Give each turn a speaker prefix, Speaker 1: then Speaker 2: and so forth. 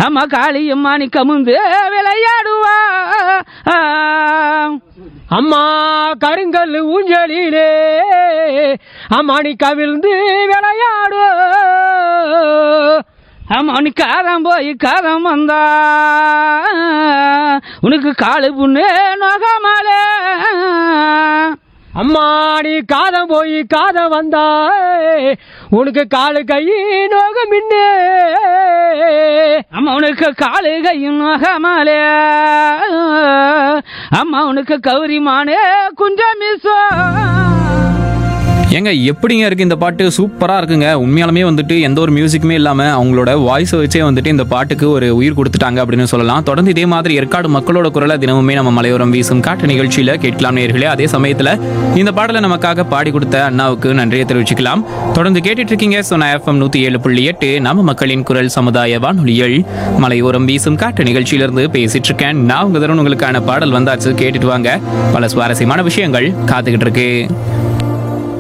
Speaker 1: அம்மா காளியும் மாணிக்கமுந்து விளையாடுவா
Speaker 2: அம்மா கருங்கல் ஊஞ்சலிலே அம்மாணி கவிழ்ந்து விளையாடு
Speaker 1: அம்மா நீ காரம் போய் காரம் வந்தா உனக்கு காலு புண்ணு நோகமாலே
Speaker 2: அம்மா நீ காதம் போய் காதம் வந்தா உனக்கு காலு கை நோக மின்னு
Speaker 1: அம்மா உனக்கு காலு கையும் நோகமாலே அம்மா உனக்கு கௌரி மானே குஞ்சம் மிசோ
Speaker 3: ஏங்க எப்படிங்க இருக்கு இந்த பாட்டு சூப்பரா இருக்குங்க உண்மையாலுமே வந்துட்டு எந்த ஒரு மியூசிக்குமே இல்லாம அவங்களோட வாய்ஸ் வச்சே வந்துட்டு இந்த பாட்டுக்கு ஒரு உயிர் கொடுத்துட்டாங்க அப்படின்னு சொல்லலாம் தொடர்ந்து இதே மாதிரி ஏற்காடு மக்களோட குரலை தினமுமே நம்ம மலையோரம் வீசும் காட்டு நிகழ்ச்சியில கேட்கலாம் நேர்களே அதே சமயத்துல இந்த பாடலை நமக்காக பாடி கொடுத்த அண்ணாவுக்கு நன்றியை தெரிவிச்சுக்கலாம் தொடர்ந்து கேட்டுட்டு இருக்கீங்க சொன்ன எஃப்எம் நூத்தி ஏழு புள்ளி எட்டு நம்ம மக்களின் குரல் சமுதாய வானொலிகள் மலையோரம் வீசும் காட்டு நிகழ்ச்சியிலிருந்து பேசிட்டு இருக்கேன் நான் உங்க தருண் உங்களுக்கான பாடல் வந்தாச்சு கேட்டுட்டு வாங்க பல சுவாரஸ்யமான விஷயங்கள் காத்துக்கிட்டு இருக்கு